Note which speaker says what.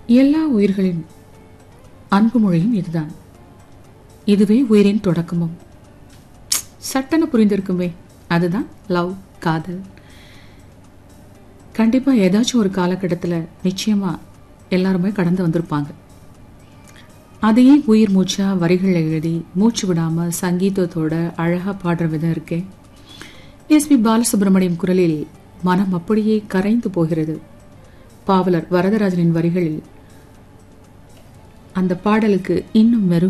Speaker 1: எல்லா உயிர்களின் அன்பு மொழியும் இதுதான் இதுவே உயிரின் தொடக்கமும் சட்டன புரிந்திருக்குமே அதுதான் லவ் காதல் கண்டிப்பா ஏதாச்சும் ஒரு காலகட்டத்தில் நிச்சயமா எல்லாருமே கடந்து வந்திருப்பாங்க அதையே உயிர் மூச்சா வரிகள் எழுதி மூச்சு விடாம சங்கீதத்தோட அழகா பாடுற விதம் இருக்கே எஸ் பி பாலசுப்ரமணியம் குரலில் மனம் அப்படியே கரைந்து போகிறது பாவலர் வரதராஜனின் வரிகளில் அந்த பாடலுக்கு இன்னும் மெருகு